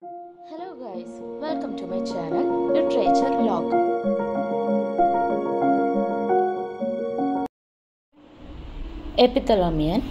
Hello guys, welcome to my channel Literature Log. எபித்தலாமியன்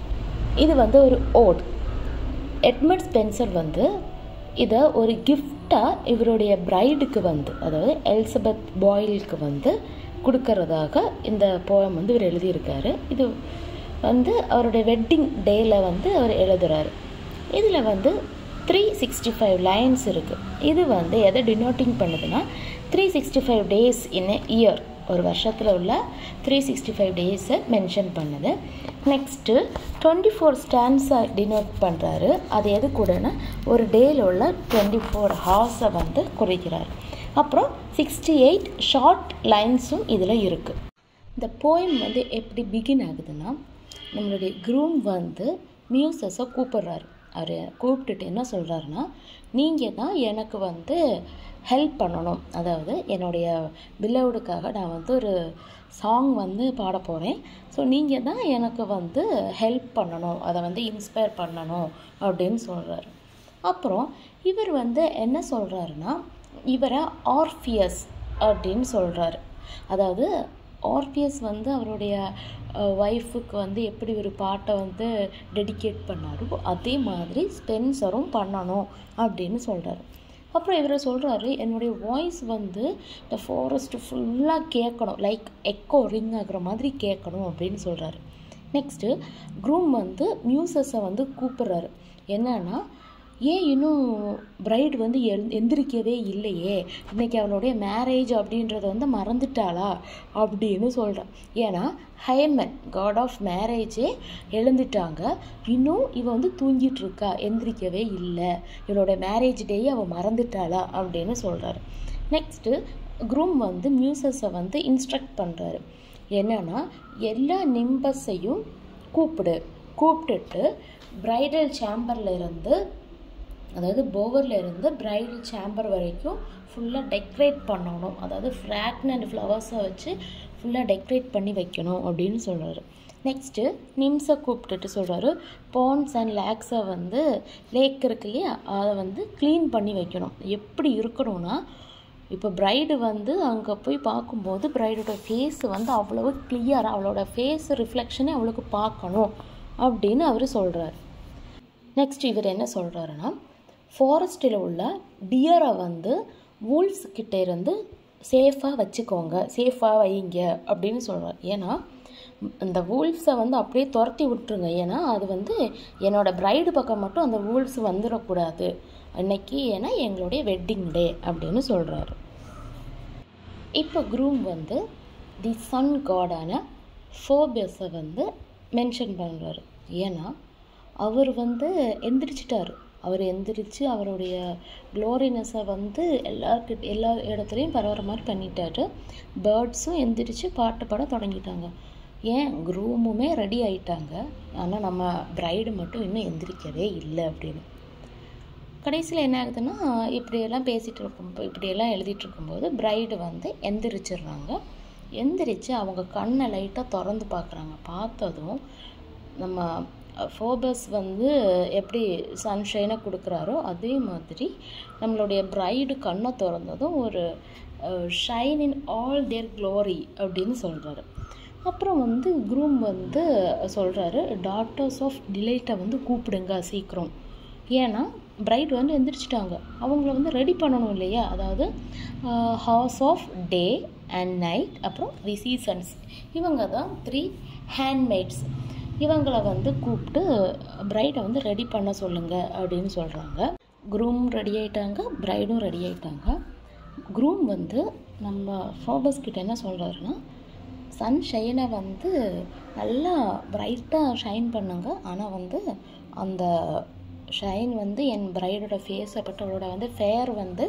இது வந்து ஒரு ஓட் எட்மண்ட் ஸ்பென்சர் வந்து இதை ஒரு கிஃப்டாக இவருடைய பிரைடுக்கு வந்து அதாவது எலிசபெத் பாயிலுக்கு வந்து கொடுக்கறதாக இந்த போயம் வந்து இவர் எழுதியிருக்காரு இது வந்து அவருடைய வெட்டிங் டேயில் வந்து அவர் எழுதுறாரு இதில் வந்து த்ரீ சிக்ஸ்டி ஃபைவ் லைன்ஸ் இருக்குது இது வந்து எதை டினோட்டிங் பண்ணுதுன்னா three sixty five days in year ஒரு வருஷத்தில் உள்ள த்ரீ சிக்ஸ்டி ஃபைவ் டேஸை மென்ஷன் பண்ணுது நெக்ஸ்ட்டு டுவெண்ட்டி ஃபோர் ஸ்டாண்ட்ஸை டினோட் பண்ணுறாரு அது எது கூடனா ஒரு டேயில் உள்ள டுவெண்ட்டி ஃபோர் ஹார்ஸை வந்து குறைக்கிறார் அப்புறம் சிக்ஸ்டி எயிட் ஷார்ட் லைன்ஸும் இதில் இருக்குது இந்த போயம் வந்து எப்படி பிகின் ஆகுதுன்னா நம்மளுடைய க்ரூம் வந்து மியூசஸை கூப்பிடுறாரு அவர் கூப்பிட்டுட்டு என்ன சொல்கிறாருன்னா நீங்கள் தான் எனக்கு வந்து ஹெல்ப் பண்ணணும் அதாவது என்னுடைய பில்லவுடுக்காக நான் வந்து ஒரு சாங் வந்து பாட போகிறேன் ஸோ நீங்கள் தான் எனக்கு வந்து ஹெல்ப் பண்ணணும் அதை வந்து இன்ஸ்பயர் பண்ணணும் அப்படின்னு சொல்கிறாரு அப்புறம் இவர் வந்து என்ன சொல்கிறாருன்னா இவரை ஆர்ஃபியஸ் அப்படின்னு சொல்கிறாரு அதாவது ஆர்பிஎஸ் வந்து அவருடைய ஒய்ஃபுக்கு வந்து எப்படி ஒரு பாட்டை வந்து டெடிகேட் பண்ணாரோ அதே மாதிரி ஸ்பென்சரும் பண்ணணும் அப்படின்னு சொல்கிறாரு அப்புறம் இவர் சொல்கிறாரு என்னுடைய வாய்ஸ் வந்து இந்த ஃபாரஸ்ட்டு ஃபுல்லாக கேட்கணும் லைக் எக்கோ ரிங் ஆகுற மாதிரி கேட்கணும் அப்படின்னு சொல்கிறாரு நெக்ஸ்ட்டு க்ரூம் வந்து மியூசஸை வந்து கூப்பிட்றாரு என்னன்னா ஏன் இன்னும் பிரைட் வந்து எந் எந்திரிக்கவே இல்லையே இன்றைக்கி அவளுடைய மேரேஜ் அப்படின்றத வந்து மறந்துட்டாளா அப்படின்னு சொல்கிறான் ஏன்னா ஹைமன் காட் ஆஃப் மேரேஜே எழுந்துட்டாங்க இன்னும் இவ வந்து தூங்கிட்டு இருக்கா எந்திரிக்கவே இல்லை இவளோட மேரேஜ் டேயே அவள் மறந்துட்டாளா அப்படின்னு சொல்கிறாரு நெக்ஸ்ட்டு க்ரூம் வந்து மியூசஸை வந்து இன்ஸ்ட்ரக்ட் பண்ணுறாரு என்னன்னா எல்லா நிம்பஸையும் கூப்பிடு கூப்பிட்டுட்டு பிரைடல் சேம்பரில் இருந்து அதாவது போவரில் இருந்து பிரைடல் சேம்பர் வரைக்கும் ஃபுல்லாக டெக்கரேட் பண்ணணும் அதாவது ஃப்ராக்ன் அண்ட் ஃப்ளவர்ஸை வச்சு ஃபுல்லாக டெக்கரேட் பண்ணி வைக்கணும் அப்படின்னு சொல்கிறாரு நெக்ஸ்ட்டு நிம்ஸை கூப்பிட்டுட்டு சொல்கிறாரு பான்ஸ் அண்ட் லேக்ஸை வந்து லேக் இருக்கு இல்லையா அதை வந்து க்ளீன் பண்ணி வைக்கணும் எப்படி இருக்கணும்னா இப்போ பிரைடு வந்து அங்கே போய் பார்க்கும்போது பிரைடோட ஃபேஸ் வந்து அவ்வளவு கிளியராக அவளோட ஃபேஸ் ரிஃப்ளெக்ஷனே அவளுக்கு பார்க்கணும் அப்படின்னு அவர் சொல்கிறார் நெக்ஸ்ட் இவர் என்ன சொல்கிறாருன்னா ஃபாரஸ்ட்டில் உள்ள டியரை வந்து வூல்ஸ் கிட்ட இருந்து சேஃபாக வச்சுக்கோங்க சேஃபாக வைங்க அப்படின்னு சொல்கிறார் ஏன்னா இந்த வூல்ஸை வந்து அப்படியே துரத்தி விட்டுருங்க ஏன்னா அது வந்து என்னோட பிரைடு பக்கம் மட்டும் அந்த வூல்ஸ் வந்துடக்கூடாது அன்னைக்கு ஏன்னா எங்களுடைய வெட்டிங் டே அப்படின்னு சொல்கிறாரு இப்போ க்ரூம் வந்து தி சன் காடான ஃபோபியஸை வந்து மென்ஷன் பண்ணுறாரு ஏன்னா அவர் வந்து எந்திரிச்சிட்டாரு அவர் எந்திரிச்சு அவருடைய க்ளோரினஸை வந்து எல்லாருக்கிட்ட எல்லா இடத்துலையும் பரவுற மாதிரி பண்ணிட்டாரு பேர்ட்ஸும் எந்திரிச்சு பாட்டு பாட தொடங்கிட்டாங்க ஏன் க்ரூமுமே ரெடி ஆயிட்டாங்க ஆனால் நம்ம பிரைடு மட்டும் இன்னும் எந்திரிக்கவே இல்லை அப்படின்னு கடைசியில் என்ன ஆகுதுன்னா இப்படியெல்லாம் பேசிகிட்டு இருக்கும் இப்படியெல்லாம் எழுதிட்டு இருக்கும்போது பிரைடு வந்து எந்திரிச்சிடுறாங்க எந்திரிச்சு அவங்க கண்ணை லைட்டாக திறந்து பார்க்குறாங்க பார்த்ததும் நம்ம ஃபோபஸ் வந்து எப்படி சன்ஷைனை கொடுக்குறாரோ அதே மாதிரி நம்மளுடைய பிரைடு கண்ணை திறந்ததும் ஒரு shine in all their glory அப்படின்னு சொல்கிறாரு அப்புறம் வந்து க்ரூம் வந்து சொல்கிறாரு டாட்டர்ஸ் ஆஃப் டிலைட்டை வந்து கூப்பிடுங்க சீக்கிரம் ஏன்னா பிரைட் வந்து எந்திரிச்சிட்டாங்க அவங்கள வந்து ரெடி பண்ணணும் இல்லையா அதாவது hours of day and night அப்புறம் தி சீசன்ஸ் இவங்க தான் த்ரீ ஹேண்ட்மேட்ஸ் இவங்களை வந்து கூப்பிட்டு பிரைடை வந்து ரெடி பண்ண சொல்லுங்கள் அப்படின்னு சொல்கிறாங்க க்ரூம் ரெடி ஆகிட்டாங்க பிரைடும் ரெடி ஆகிட்டாங்க க்ரூம் வந்து நம்ம ஃபோபஸ் கிட்ட என்ன சொல்கிறாருன்னா சன் ஷைனை வந்து நல்லா பிரைட்டாக ஷைன் பண்ணுங்க ஆனால் வந்து அந்த ஷைன் வந்து என் பிரைடோட ஃபேஸை பட்டு அவளோட வந்து ஃபேர் வந்து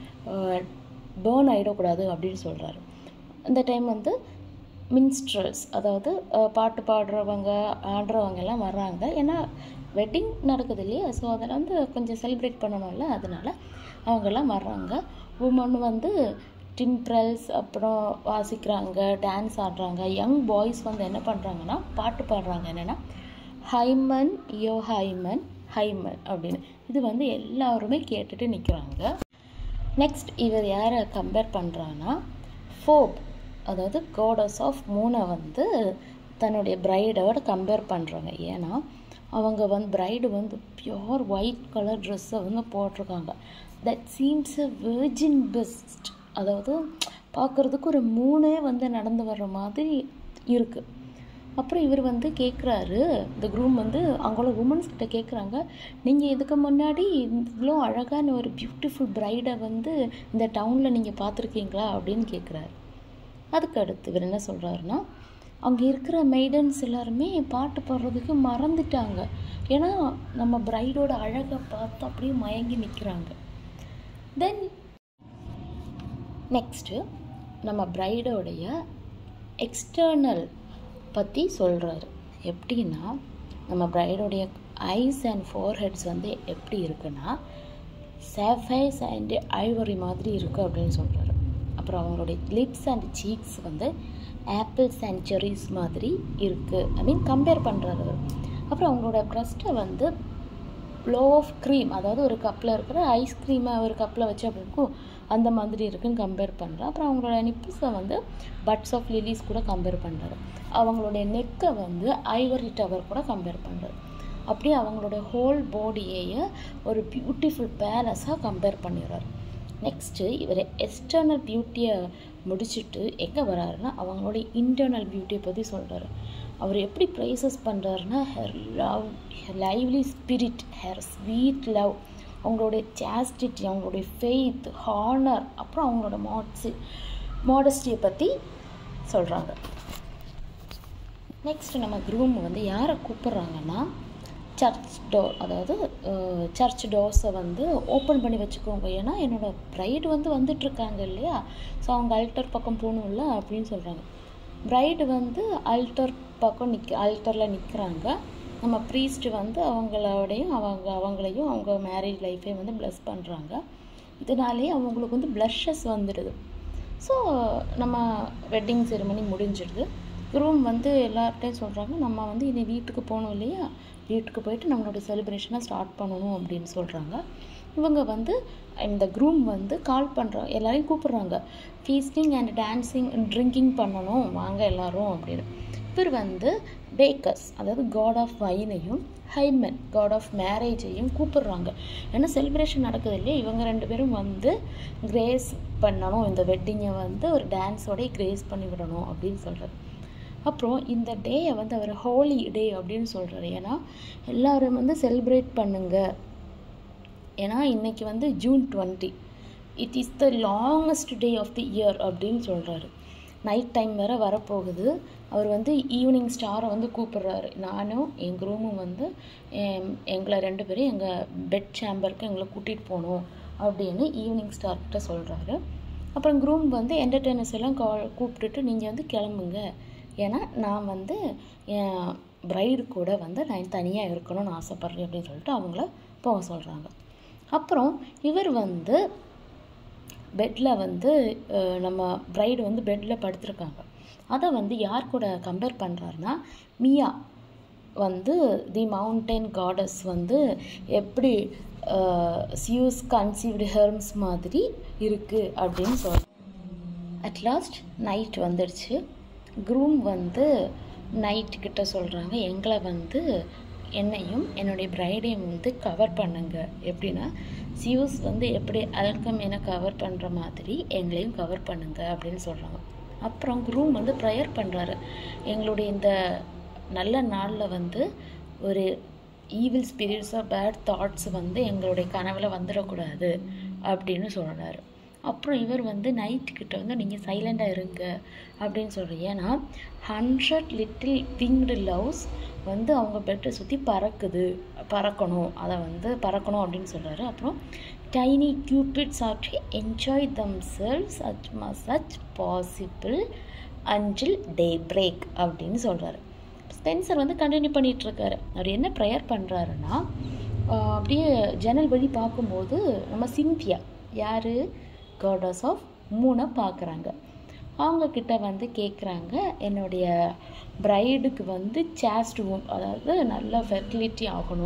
பேர்ன் ஆகிடக்கூடாது அப்படின்னு சொல்கிறாரு அந்த டைம் வந்து மின்ஸ்ட்ரல்ஸ் அதாவது பாட்டு பாடுறவங்க ஆடுறவங்க எல்லாம் வர்றாங்க ஏன்னா வெட்டிங் நடக்குது இல்லையா ஸோ அதில் வந்து கொஞ்சம் செலிப்ரேட் பண்ணணும்ல அதனால அவங்கெல்லாம் வர்றாங்க உமன் வந்து டிம்ப்ரல்ஸ் அப்புறம் வாசிக்கிறாங்க டான்ஸ் ஆடுறாங்க யங் பாய்ஸ் வந்து என்ன பண்ணுறாங்கன்னா பாட்டு பாடுறாங்க என்னென்னா ஹைமன் யோ ஹைமன் ஹைமன் அப்படின்னு இது வந்து எல்லாருமே கேட்டுட்டு நிற்கிறாங்க நெக்ஸ்ட் இவர் யாரை கம்பேர் பண்ணுறான்னா ஃபோப் அதாவது கோடஸ் ஆஃப் மூனை வந்து தன்னுடைய பிரைடோட கம்பேர் பண்ணுறாங்க ஏன்னா அவங்க வந்து பிரைடு வந்து பியோர் ஒயிட் கலர் ட்ரெஸ்ஸை வந்து போட்டிருக்காங்க that seems a virgin best அதாவது பார்க்குறதுக்கு ஒரு மூணே வந்து நடந்து வர்ற மாதிரி இருக்குது அப்புறம் இவர் வந்து கேட்குறாரு இந்த குரூம் வந்து அவங்களோட உமன்ஸ் கிட்ட கேட்குறாங்க நீங்கள் இதுக்கு முன்னாடி இவ்வளோ அழகான ஒரு பியூட்டிஃபுல் பிரைடை வந்து இந்த டவுனில் நீங்கள் பார்த்துருக்கீங்களா அப்படின்னு கேட்குறாரு அதுக்கு அடுத்து இவர் என்ன சொல்கிறாருன்னா அங்கே இருக்கிற மெய்டன்ஸ் எல்லாருமே பாட்டு பாடுறதுக்கு மறந்துட்டாங்க ஏன்னா நம்ம பிரைடோட அழகை பார்த்து அப்படியே மயங்கி நிற்கிறாங்க தென் நெக்ஸ்ட்டு நம்ம பிரைடோடைய எக்ஸ்டர்னல் பற்றி சொல்கிறாரு எப்படின்னா நம்ம பிரைடோடைய ஐஸ் அண்ட் ஃபோர்ஹெட்ஸ் வந்து எப்படி இருக்குன்னா சேஃபைஸ் அண்ட் ஐவரி மாதிரி இருக்குது அப்படின்னு சொல்கிறாரு அப்புறம் அவங்களுடைய லிப்ஸ் அண்ட் சீக்ஸ் வந்து ஆப்பிள்ஸ் அண்ட் செரிஸ் மாதிரி இருக்குது ஐ மீன் கம்பேர் பண்ணுறாரு அவர் அப்புறம் அவங்களோட ப்ரெஸ்ட்டை வந்து ப்ளோ ஆஃப் க்ரீம் அதாவது ஒரு கப்பில் இருக்கிற ஐஸ்கிரீமை ஒரு கப்பில் வச்சு அப்படி இருக்கும் அந்த மாதிரி இருக்குன்னு கம்பேர் பண்ணுறேன் அப்புறம் அவங்களோட நிப்பிஸை வந்து பட்ஸ் ஆஃப் லிலிஸ் கூட கம்பேர் பண்ணுறாரு அவங்களுடைய நெக்கை வந்து ஐவரி டவர் கூட கம்பேர் பண்ணுறாரு அப்படியே அவங்களோட ஹோல் பாடியையே ஒரு பியூட்டிஃபுல் பேலஸாக கம்பேர் பண்ணிடுறாரு நெக்ஸ்ட்டு இவர் எக்ஸ்டர்னல் பியூட்டியை முடிச்சுட்டு எங்கே வராருன்னா அவங்களுடைய இன்டர்னல் பியூட்டியை பற்றி சொல்கிறாரு அவர் எப்படி ப்ரைசஸ் பண்ணுறாருன்னா her love lively spirit her sweet love அவங்களுடைய சாஸ்டிட்டி அவங்களுடைய ஃபெய்த் ஹானர் அப்புறம் அவங்களோட மாட்ஸு மாடஸ்டியை பற்றி சொல்கிறாங்க நெக்ஸ்ட் நம்ம குரூம் வந்து யாரை கூப்பிட்றாங்கன்னா சர்ச் டோர் அதாவது சர்ச் டோர்ஸை வந்து ஓப்பன் பண்ணி வச்சுக்கோங்க ஏன்னா என்னோடய ப்ரைடு வந்து வந்துட்டுருக்காங்க இல்லையா ஸோ அவங்க அல்டர் பக்கம் போகணும்ல அப்படின்னு சொல்கிறாங்க ப்ரைடு வந்து அல்டர் பக்கம் நிற்க அல்டரில் நிற்கிறாங்க நம்ம ப்ரீஸ்ட் வந்து அவங்களோடையும் அவங்க அவங்களையும் அவங்க மேரேஜ் லைஃப்பையும் வந்து ப்ளஸ் பண்ணுறாங்க இதனாலே அவங்களுக்கு வந்து ப்ளஷஸ் வந்துடுது ஸோ நம்ம வெட்டிங் செரிமனி முடிஞ்சிடுது குரூம் வந்து எல்லார்ட்டையும் சொல்கிறாங்க நம்ம வந்து இனி வீட்டுக்கு போகணும் இல்லையா வீட்டுக்கு போயிட்டு நம்மளோட செலிப்ரேஷனை ஸ்டார்ட் பண்ணணும் அப்படின்னு சொல்கிறாங்க இவங்க வந்து இந்த குரூம் வந்து கால் பண்ணுறாங்க எல்லாரையும் கூப்பிட்றாங்க ஃபீஸ்டிங் அண்ட் டான்ஸிங் ட்ரிங்கிங் பண்ணணும் வாங்க எல்லாரும் அப்படின்னு இவர் வந்து பேக்கர்ஸ் அதாவது காட் ஆஃப் வைனையும் ஹைமன் காட் ஆஃப் மேரேஜையும் கூப்பிடுறாங்க ஏன்னா செலிப்ரேஷன் நடக்குது இல்லையா இவங்க ரெண்டு பேரும் வந்து கிரேஸ் பண்ணணும் இந்த வெட்டிங்கை வந்து ஒரு டான்ஸோடய கிரேஸ் பண்ணி விடணும் அப்படின்னு சொல்கிறாரு அப்புறம் இந்த டேயை வந்து அவர் ஹோலி டே அப்படின்னு சொல்கிறாரு ஏன்னா எல்லோரும் வந்து செலிப்ரேட் பண்ணுங்க ஏன்னா இன்றைக்கி வந்து June twenty it is the longest day of the year அப்படின்னு சொல்கிறாரு நைட் டைம் வேறு வரப்போகுது அவர் வந்து ஈவினிங் ஸ்டாரை வந்து கூப்பிட்றாரு நானும் எங்கள் ரூமும் வந்து எங்களை ரெண்டு பேரும் எங்கள் பெட் சேம்பருக்கு எங்களை கூட்டிகிட்டு போகணும் அப்படின்னு ஈவினிங் ஸ்டார்கிட்ட சொல்கிறாரு அப்புறம் குரூம் வந்து என்டர்டெய்னர்ஸ் எல்லாம் கால் கூப்பிட்டுட்டு நீங்கள் வந்து கிளம்புங்க ஏன்னா நான் வந்து என் ப்ரைடு கூட வந்து நான் தனியாக இருக்கணும்னு ஆசைப்பட்றேன் அப்படின்னு சொல்லிட்டு அவங்கள போக சொல்கிறாங்க அப்புறம் இவர் வந்து பெட்டில் வந்து நம்ம ப்ரைடு வந்து பெட்டில் படுத்திருக்காங்க அதை வந்து யார் கூட கம்பேர் பண்ணுறாருன்னா மியா வந்து தி மவுண்டைன் காடஸ் வந்து எப்படி சியூஸ் கன்சீவ்டு ஹெர்ம்ஸ் மாதிரி இருக்குது அப்படின்னு சொல் அட் லாஸ்ட் நைட் வந்துடுச்சு குரூம் வந்து நைட்டு கிட்ட சொல்கிறாங்க எங்களை வந்து என்னையும் என்னுடைய ப்ரைடையும் வந்து கவர் பண்ணுங்க எப்படின்னா சியூஸ் வந்து எப்படி அல்கமேனை கவர் பண்ணுற மாதிரி எங்களையும் கவர் பண்ணுங்க அப்படின்னு சொல்கிறாங்க அப்புறம் குரூம் வந்து ப்ரேயர் பண்ணுறாரு எங்களுடைய இந்த நல்ல நாளில் வந்து ஒரு ஈவில் ஸ்பிரிட்ஸாக பேட் தாட்ஸ் வந்து எங்களுடைய கனவில் வந்துடக்கூடாது அப்படின்னு சொல்கிறாரு அப்புறம் இவர் வந்து நைட்டுக்கிட்ட வந்து நீங்கள் சைலண்டாக இருங்க அப்படின்னு சொல்கிறேன் ஏன்னா ஹண்ட்ரட் லிட்டில் விங்டு லவ்ஸ் வந்து அவங்க பெட்டை சுற்றி பறக்குது பறக்கணும் அதை வந்து பறக்கணும் அப்படின்னு சொல்கிறாரு அப்புறம் tiny cupids are to enjoy themselves as much as possible until day break அப்படின்னு சொல்கிறாரு ஸ்பென்சர் வந்து கண்டினியூ பண்ணிகிட்ருக்காரு அவர் என்ன ப்ரேயர் பண்ணுறாருன்னா அப்படியே ஜன்னல் வழி பார்க்கும்போது நம்ம சிந்தியா யார் காடஸ் ஆஃப் மூணை பார்க்குறாங்க அவங்கக்கிட்ட வந்து கேட்குறாங்க என்னுடைய ப்ரைடுக்கு வந்து சேஸ்ட் வூம் அதாவது நல்ல ஃபெர்டிலிட்டி ஆகணும்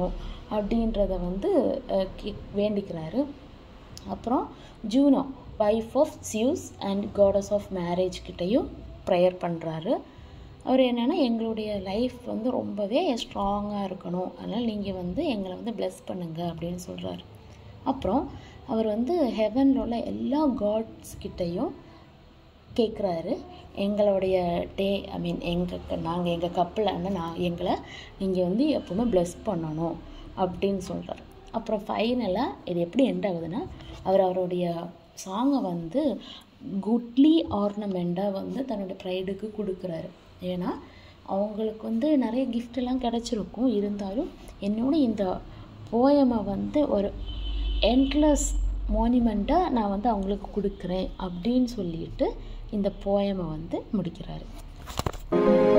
அப்படின்றத வந்து அஹ், கே- வேண்டிக்கிறாரு அப்புறம் Juno wife of Zeus and goddess of marriage கிட்டேயும் ப்ரேயர் பண்ணுறாரு அவர் என்னென்னா எங்களுடைய லைஃப் வந்து ரொம்பவே ஸ்ட்ராங்காக இருக்கணும் அதனால் நீங்கள் வந்து எங்களை வந்து bless பண்ணுங்க அப்படின்னு சொல்கிறாரு அப்புறம் அவர் வந்து ஹெவனில் உள்ள எல்லா காட்ஸ் கிட்டேயும் கேட்குறாரு எங்களுடைய டே ஐ மீன் எங்கள் நாங்கள் எங்கள் கப்பலான நான் எங்களை நீங்கள் வந்து எப்பவுமே bless பண்ணணும் அப்படின்னு சொல்கிறார் அப்புறம் ஃபைனலாக இது எப்படி எண்ட் ஆகுதுன்னா அவர் அவருடைய சாங்கை வந்து குட்லி ஆர்னமெண்ட்டாக வந்து தன்னோட ப்ரைடுக்கு கொடுக்குறாரு ஏன்னா அவங்களுக்கு வந்து நிறைய gift எல்லாம் கிடச்சிருக்கும் இருந்தாலும் என்னோட இந்த போயமை வந்து ஒரு என்ட்லஸ் மோனிமெண்ட்டாக நான் வந்து அவங்களுக்கு கொடுக்குறேன் அப்படின்னு சொல்லிட்டு இந்த போயமை வந்து முடிக்கிறாரு